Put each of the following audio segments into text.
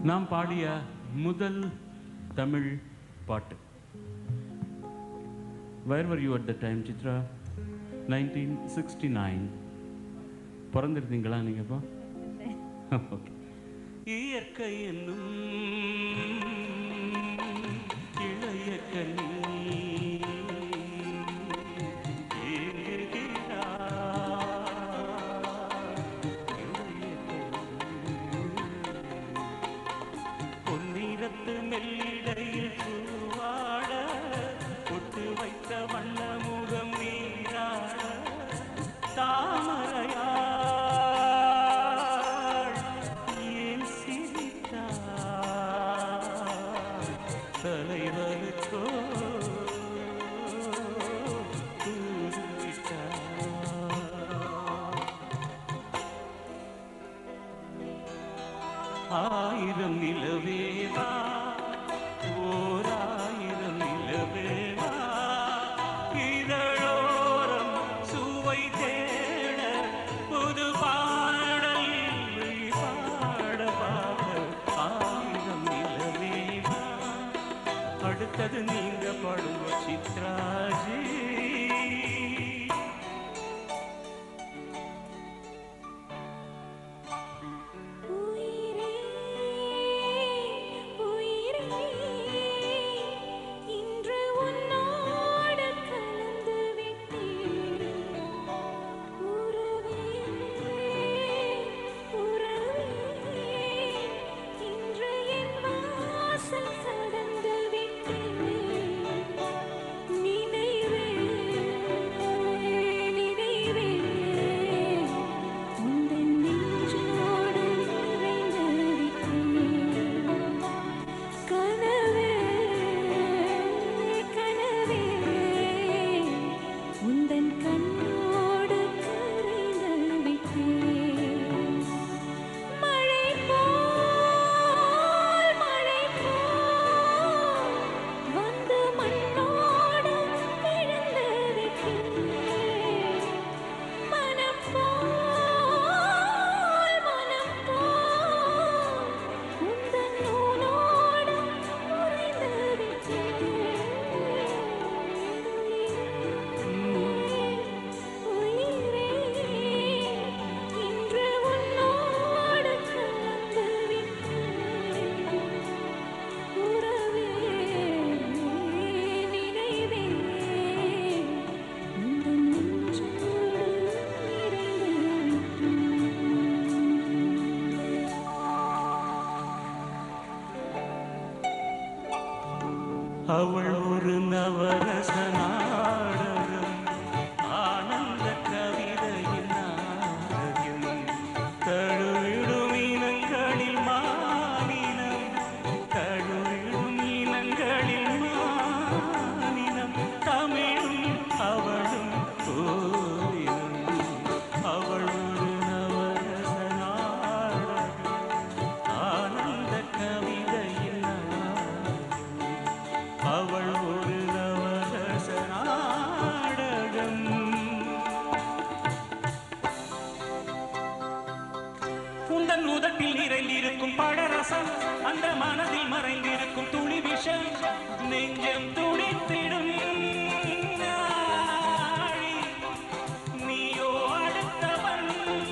நாம் பாடிய முதல் தமிழ் பாட்டு where were you at the time Chitra nineteen sixty nine பிறந்திருந்தீங்களா நீங்கள் இப்போ ஓகே இயற்கை என்னும் இளைய கனி பொன்னிறத்து மெல்லிடையில் பூவாட பொட்டு வைத்த வண்ண முகம் நீராட தாமரையாள் ஏன் சிரித்தாள் தலைவருக்கோ தூதுவிட்டாள் ஆயிரம் நிலவேவா ஓர் ஆயிரம் நிலவேவா இதழோரம் சுவை தேட புது பாடல் பாட பாட ஆயிரம் நிலவேவா அடுத்தது நீங்க படும் சித்ராஜி உயிரே உயிரே இன்று உன்னோடு கலந்து விட்டேன் உறவே உறவே இன்று என் வாசல் கடந்து விட்டேன் நினைவே நினைவே உந்தன் நெஞ்சோடு நிறைந்து விட்டேன் கனவே கனவே உந்தன் கண்ணோடு கரைந்து விட்டேன் மழை போல் மழை போல் வந்து மண்ணோடு விழுந்து விட்டேன் மனம் போல் மனம் போல் உந்தன் நூலோடு உறைந்து விட்டேன் உயிரே இன்று உன்னோடு கலந்து விட்டேன் உறவே நினைவே உந்தன் நெஞ்சோடு நிறைந்து அவள் ஒரு நவரச நாடகம் ஆனந்த கவிதையின் நாடகம் தழுவிடும் இனங்களில் மானினம் தழுவிடும் இனங்களில் மானினம் தமிழும் அவளும் கோவிலும் அவள் ஒரு நவரச நாடகம் ஆனந்த கவிதையின் நாடகம் அவள் ஒரு நவரச நாடகம் உந்தன் உதட்டில் நிறைந்திருக்கும் படரசம் அந்த மனதில் மறைந்திருக்கும் துளி விஷம் நெஞ்சம் துடித்திடும் நாழி. நீயோ அடுத்தவன்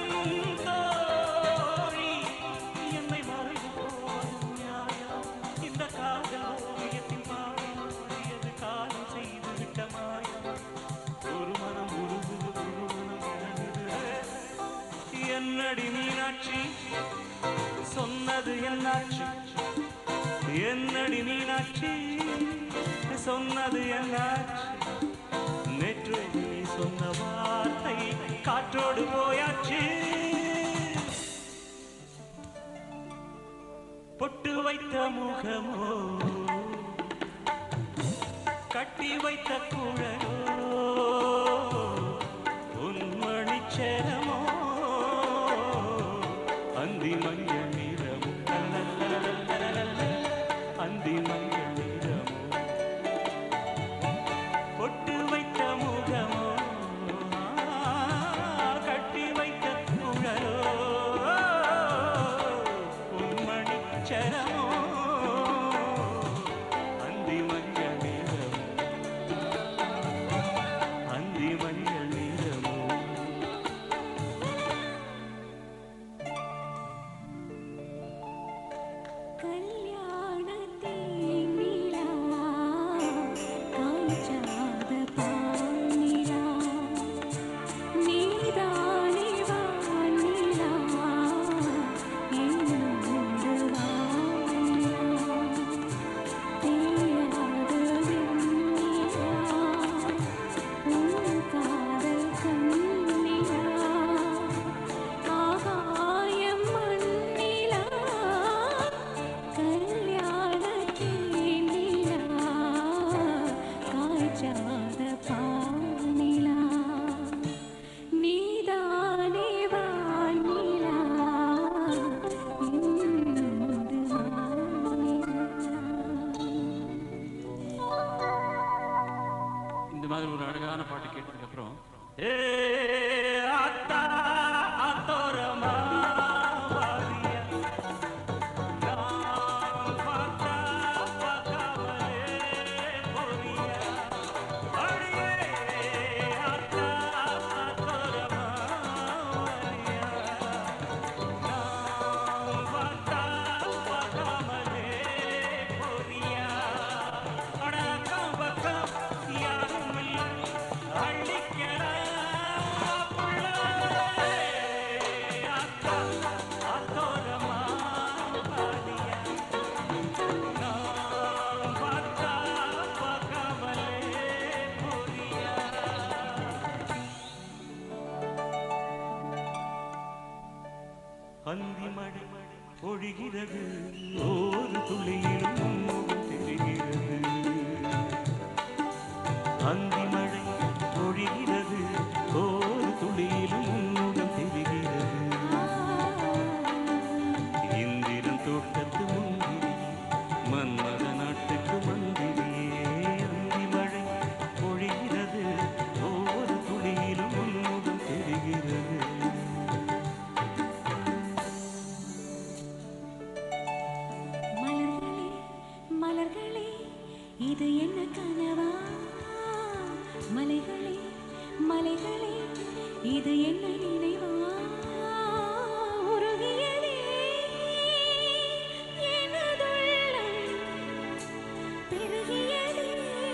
தோழி. என்னை மறைவு போதும் நியாயம். இந்த காதல் ஓவியத்தின் பாடியது காலம் செய்து விட்ட மாயம் ஒரு மனம் உருகுது ஒரு மனம் இறங்குது என்னடி மீனாட்சி சொன்னது என்னாச்சு என்னடி மீனாட்சி சொன்னது என்னாச்சு நேற்று நீ சொன்ன வார்த்தை காற்றோடு போயாச்சு பொட்டு வைத்த முகமோ கட்டி வைத்த குழலோ உன்மணி சேரமோ அந்தி மஞ்சள் நிறமோ லலலலலலலல, அந்தி மஞ்சள் நிறமோ பொட்டு வைத்த முகமோ கட்டி வைத்த குழலோ உன்மணி சரம் அந்தி மழை பொழிகிறது ஒரு துளியிலும் உன்முகம் தெரிகிறது அந்தி மழை பொழிகிறது ஒரு துளியிலும் உன்முகம் தெரிகிறது இந்திரன் தோட்டத்து முந்திரி மன்மத நாட்டுக்கு மந்திரியே அந்தி மழை பொழிகிறது ஒவ்வொரு துளியிலும் உன்முகம் தெரிகிறது மலர்களே மலர்களே இது என்ன கனவா மலைகளே மலைகளே இது என்ன நினைவா உருகியதே எனதுள்ளம் பெருகியதே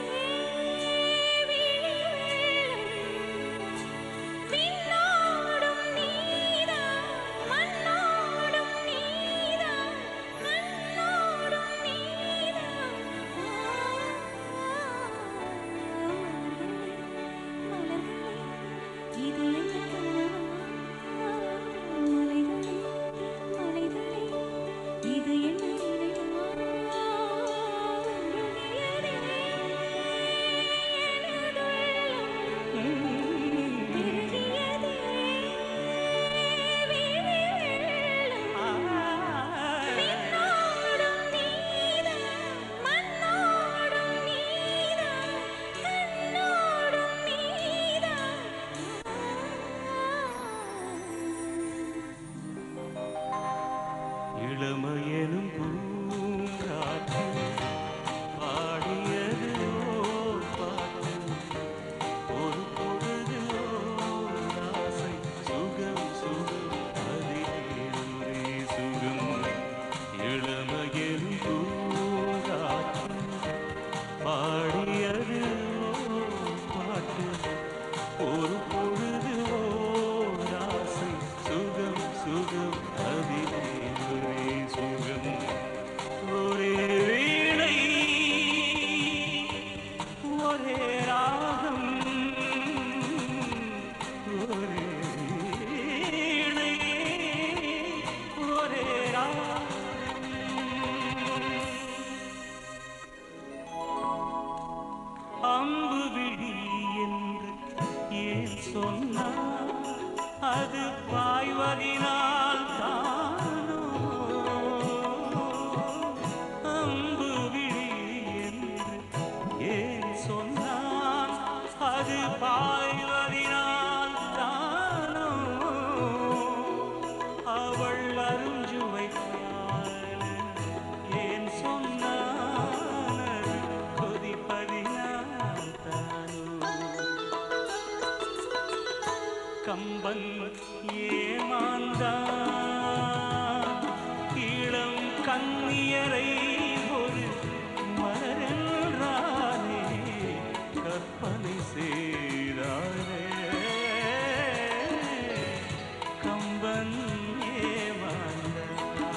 விழிவெள்ளம் விண்ணோடும் நீதான் மண்ணோடும் நீதான் கண்ணோடும் நீதான் மலர்களே இது என்ன கனவா மலைகளே மலைகளே இது என்ன நினைவா உருகியதே எனதுள்ளம் பெருகியதே விழிவெள்ளம் விண்ணோடும் நீதான் மண்ணோடும் நீதான் கண்ணோடும் நீதான் இளமையெனும் பூங்காற்று பாடியது ஓர் பாட்டு ஒரு பொழுது ஓர் ஆசை சுகம் சுகம் அதிலே ஒரே சுகம் இளமையெனும் பூங்காற்று பாடியது ஓர் பாட்டு ஒரு பொழுது ஓர் ஆசை சுகம் சுகம் அதிலே ஒரே சுகம் ஒரே வீணை ஒரே ராகம் ஒரே வீணை ஒரே ராகம் அம்பு விழி என்று ஏன் சொன்னார் அது பாய்வதினால் தானோ அம்பு விழி என்று ஏன் சொன்னான் அது பாய்வதினால் தானோ அவள் அருஞ்சுவைத்தாள் ஏன் சொன்னான் அது கொதிப்பதினால் தானோ கம்பன் ஏமாந்தான் இளம் கண்ணியரை ஒரு மலரென்றானே கற்பனை செய்தாரே கம்பன் ஏமாந்தான்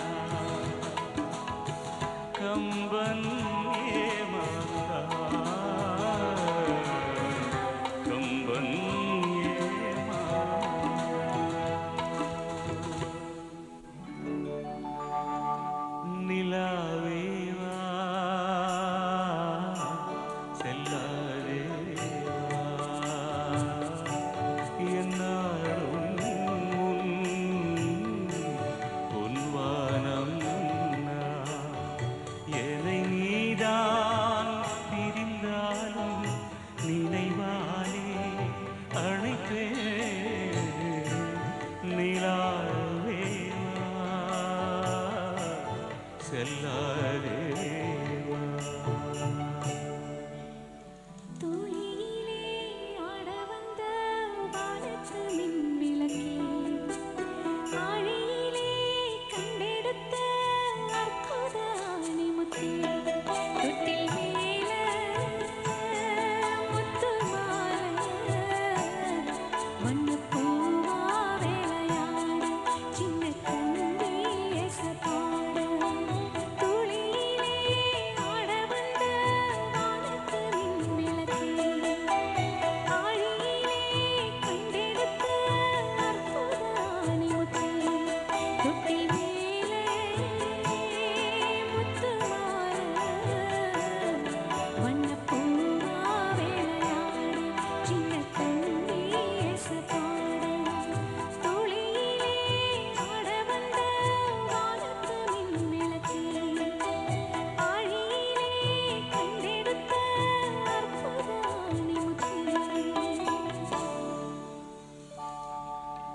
கம்பன் ஏமாந்தான் கம்பன் ஏமாந்தான் நிலாவேவா செல்லாதேவா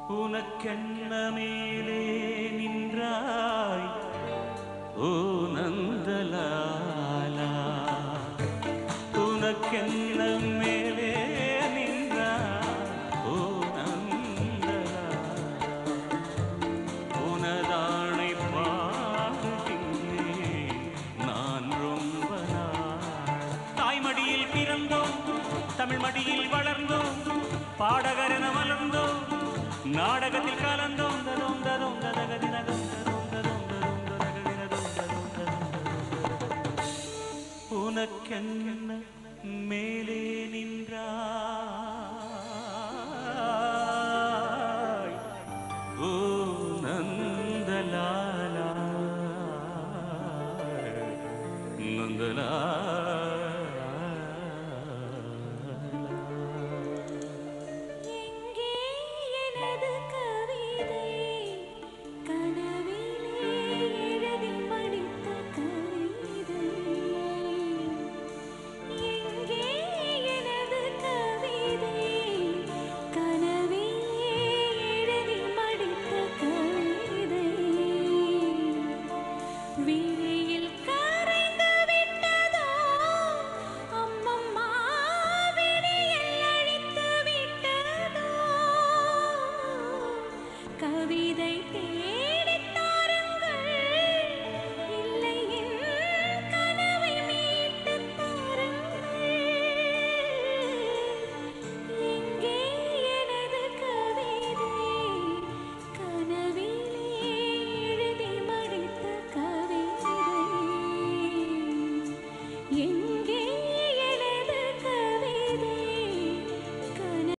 உனக்கென்ன மேலே நின்றாய் ஓ நந்தலாலா உனக்கென்ன மேலே நின்றாய் ஓ நந்தலாலா உனதானை பாடுகின்றேன் நான் ரொம்ப நாள் தாய்மடியில் பிறந்தோம் தமிழ் மடியில் வளர்ந்தோம் பாடகரென மலர்ந்தோம் நாடகத்தில் கலந்தோம் தரும் தரும் ததகதினதும் தரும் தரும் தரும் ததகதினதும் தரும் தரும் தரும். உனக்கென்ன மேலே நின்றாய் ஓ நந்தலாலா நந்தலாலா எங்கே எனது கவிதை கனவிலே எழுதி படித்த கவிதை எங்கே எனது கவிதை கனவிலே எழுதி படித்த கவிதை விழியில் கரைந்து விட்டதோ அம்மம்மா விழியில் அழித்து விட்டதோ கவிதை தே